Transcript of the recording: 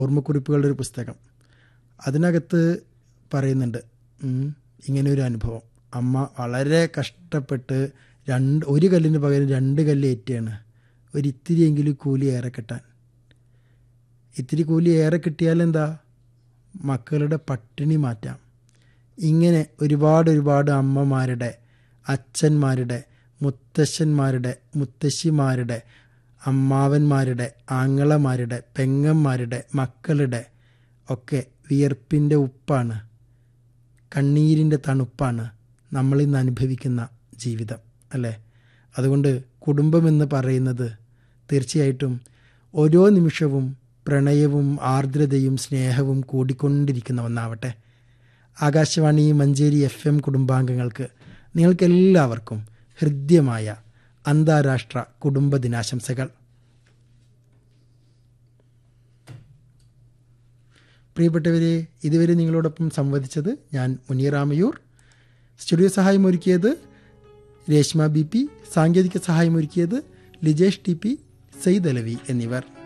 ഓർമ്മക്കുറിപ്പുകളുടെ ഒരു പുസ്തകം അതിനകത്ത് പറയുന്നുണ്ട് ഉം, ഇങ്ങനെ ഒരു അനുഭവം അമ്മ വളരെ കഷ്ടപ്പെട്ട് രണ്ട് ഒരു കല്ലിന് പകരം രണ്ട് കല്ല് ഏറ്റുകയാണ് ഒരു ഇത്തിരിയെങ്കിലും കൂലി ഏറെ കിട്ടാൻ ഇത്തിരി കൂലി ഏറെ കിട്ടിയാലെന്താ മക്കളുടെ പട്ടിണി മാറ്റാം ഇങ്ങനെ ഒരുപാട് ഒരുപാട് അമ്മമാരുടെ അച്ഛന്മാരുടെ മുത്തശ്ശന്മാരുടെ മുത്തശ്ശിമാരുടെ അമ്മാവന്മാരുടെ ആങ്ങളമാരുടെ പെങ്ങന്മാരുടെ മക്കളുടെ ഒക്കെ വിയർപ്പിൻ്റെ ഉപ്പാണ് കണ്ണീരിൻ്റെ തണുപ്പാണ് നമ്മളിന്ന് അനുഭവിക്കുന്ന ജീവിതം അല്ലേ അതുകൊണ്ട് കുടുംബമെന്ന് പറയുന്നത് തീർച്ചയായിട്ടും ഓരോ നിമിഷവും പ്രണയവും ആർദ്രതയും സ്നേഹവും കൂടിക്കൊണ്ടിരിക്കുന്ന ഒന്നാവട്ടെ ആകാശവാണി മഞ്ചേരി എഫ് എം കുടുംബാംഗങ്ങൾക്ക് നിങ്ങൾക്കെല്ലാവർക്കും ഹൃദ്യമായ അന്താരാഷ്ട്ര കുടുംബ ദിനാശംസകൾ പ്രിയപ്പെട്ടവരെ ഇതുവരെ നിങ്ങളോടൊപ്പം സംവദിച്ചത് ഞാൻ മുനീറാമയൂർ സ്റ്റുഡിയോ സഹായം ഒരുക്കിയത് രേഷ്മ ബി പി സാങ്കേതിക സഹായം ഒരുക്കിയത് ലിജേഷ് ടി പി സെയ്ദ് അലവി എന്നിവർ